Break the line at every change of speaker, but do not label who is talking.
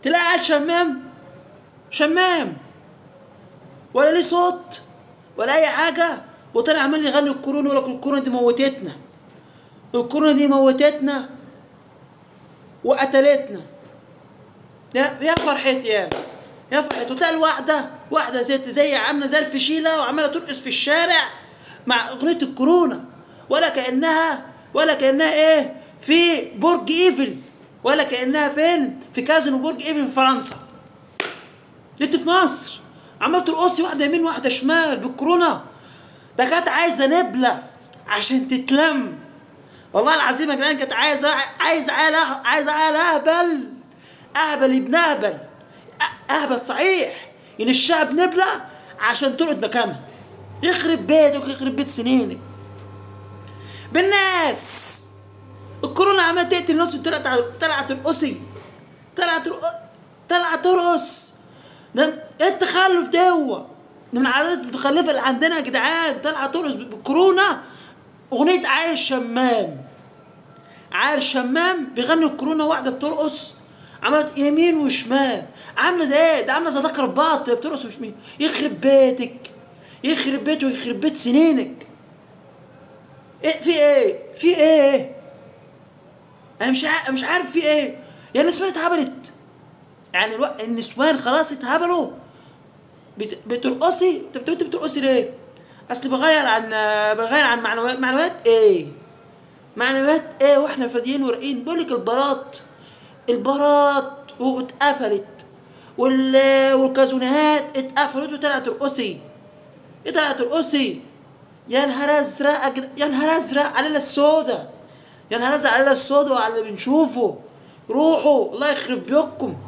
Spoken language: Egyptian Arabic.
تلاقي عيل شمام شمام ولا ليه صوت ولا اي حاجه وطلع عمال يغني الكورونا يقول لك الكورونا دي موتتنا الكورونا دي موتتنا وقتلتنا يا يا فرحتي يا يا فرحتي وتلاقي الواحده واحده ست زي عامله زي الفشيله وعماله ترقص في الشارع مع اغنيه الكورونا ولا كانها ولا كانها ايه في برج ايفل ولا كانها فين في كازينو برج ايفل في فرنسا انت في مصر عمال ترقصي واحده يمين واحده شمال بالكورونا ده كانت عايزه نبله عشان تتلم والله العظيم يا جدعان كانت عايزه عايزه عيال عايزه عيال اهبل اهبل ابن اهبل أ- اهبل صحيح ينشها بنبله عشان ترقد مكانها يخرب بيتك يخرب بيت سنينك بالناس الكورونا عماله تقتل الناس وطلعت على- طلعت ترقصي طلعت ترق- طلعت ترقص ده ايه التخلف ده هو ده من العادات المتخلفه اللي عندنا يا جدعان طلعت ترقص بالكورونا اغنيه عيل شمام عيل شمام بيغني الكورونا واحده بترقص عملت يمين وشمال عامله زي ايه ده عامله زي ذكر البط بترقص وشمال يخرب بيتك يخرب بيته ويخرب بيت سنينك ايه في ايه في ايه انا مش عارف مش عارف في ايه يا النسوان اتهبلت يعني الو... النسوان خلاص اتهبلوا بت... بترقصي انت بت... بترقصي ليه اصل بغير عن بغير عن معنويات معنويات ايه معنويات ايه واحنا فاضيين ورقين بقول لك البارات البارات واتقفلت وال... والكازونات اتقفلت وطلعت ترقصي ايه طلعت ترقصي يا نهار ازرق يا جد- يا نهار ازرق على الليله السودا يا نهار ازرق على الليله السودا وعلى اللي بنشوفه روحوا الله يخرب بيوتكم